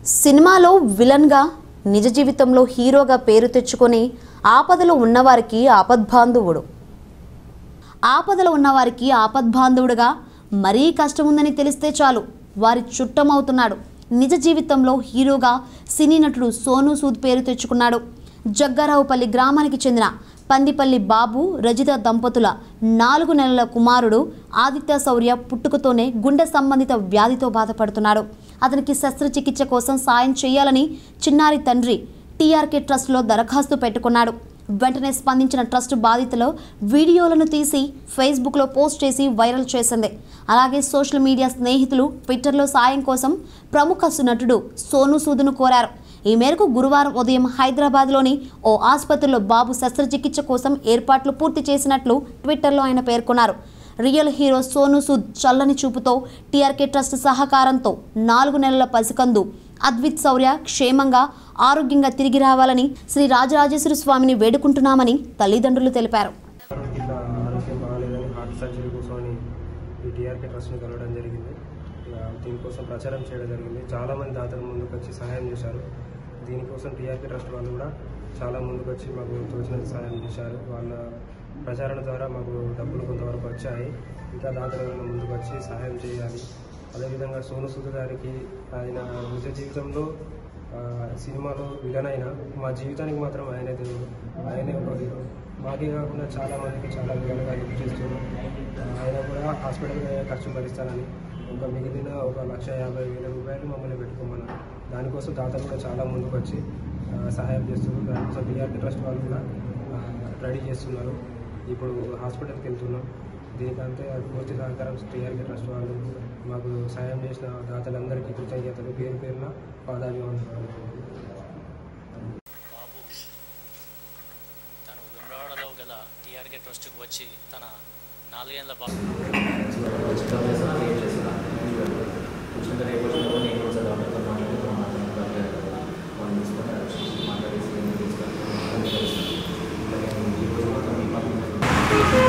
సినిమాలో విలన్గా నిజ జీవితంలో హీరోగా పేరు తెచ్చుకొని ఆపదలో ఉన్నవారికి ఆపద్బాంధవుడు ఆపదలో ఉన్నవారికి ఆపద్బాంధవుడుగా మరీ కష్టం ఉందని తెలిస్తే చాలు వారి చుట్టమవుతున్నాడు నిజ జీవితంలో హీరోగా సినీ నటుడు సోను సూద్ పేరు తెచ్చుకున్నాడు జగ్గారావుపల్లి గ్రామానికి చెందిన పందిపల్లి బాబు రజిత దంపతుల నాలుగు నెలల కుమారుడు ఆదిత్య శౌర్య పుట్టుకతోనే గుండె సంబంధిత వ్యాధితో బాధపడుతున్నాడు అతనికి శస్త్రచికిత్స కోసం సాయం చేయాలని చిన్నారి తండ్రి టీఆర్కే ట్రస్ట్లో దరఖాస్తు పెట్టుకున్నాడు వెంటనే స్పందించిన ట్రస్ట్ బాధితులు వీడియోలను తీసి ఫేస్బుక్లో పోస్ట్ చేసి వైరల్ చేసింది అలాగే సోషల్ మీడియా స్నేహితులు ట్విట్టర్లో సాయం కోసం ప్రముఖ నటుడు సోను సూదును కోరారు ఈ మేరకు గురువారం ఉదయం హైదరాబాద్లోని ఓ ఆసుపత్రిలో బాబు శస్త్రచికిత్స కోసం ఏర్పాట్లు పూర్తి చేసినట్లు ట్విట్టర్లో ఆయన పేర్కొన్నారు రియల్ హీరో సోను సూద్ చల్లని చూపుతో టీఆర్కే ట్రస్ట్ సహకారంతో నాలుగు నెలల పసికందు అద్విత్ శౌర్య క్షేమంగా ఆరోగ్యంగా తిరిగి రావాలని శ్రీ రాజరాజేశ్వర స్వామిని వేడుకుంటున్నామని తల్లిదండ్రులు తెలిపారు వారికి ఇట్లా ఆరోగ్యం బాగాలేదని హార్ట్ సర్జరీ కోసం అని ఈ టీఆర్కే ట్రస్ట్ని కలవడం జరిగింది ఇక దీనికోసం ప్రచారం చేయడం జరిగింది చాలామంది దాతలు ముందుకు వచ్చి సహాయం చేశారు దీనికోసం టీఆర్కే ట్రస్ట్ వాళ్ళు కూడా చాలా ముందుకు వచ్చి మాకు తోచినంత సహాయం చేశారు వాళ్ళ ప్రచారణ ద్వారా మాకు డబ్బులు కొంతవరకు వచ్చాయి ఇంకా దాతలు ఎవరైనా ముందుకు వచ్చి సహాయం చేయాలి అదేవిధంగా సోను సూద్ గారికి ఆయన నిజ జీవితంలో ఆ, సినిమాలో విలన్ అయినా మా జీవితానికి మాత్రం ఆయనే దేవుడు ఆయనే ఒక హీరో మాకే కాకుండా చాలా మందికి చాలా విధాలుగా హెల్ప్ చేస్తున్నారు ఆ, ఆయన కూడా హాస్పిటల్ ఖర్చు భరిస్తానని ఒక మిగిలిన ఒక లక్ష యాభై వేల రూపాయలు మమ్మల్ని పెట్టుకోమన్నారు దానికోసం దాతలు కూడా చాలా ముందుకు వచ్చి ఆ, సహాయం చేస్తున్నారు దానికోసం టీఆర్పీ ట్రస్ట్ వాళ్ళు కూడా ఆ, రెడీ చేస్తున్నారు ఇప్పుడు హాస్పిటల్కి వెళ్తున్నాం దీనికంటే పూర్తి సహకారం టీఆర్పీ ట్రస్ట్ వాళ్ళు మాకు సాయం చేసిన దాతలందరికీ కృతజ్ఞతలు పేరు పేరున పాదాభివందనాలు బాబు తను విమ్రవాడలో గల టీఆర్కే ట్రస్ట్కి వచ్చి తన నాలుగేళ్ల బాబు మాట్లాడేసి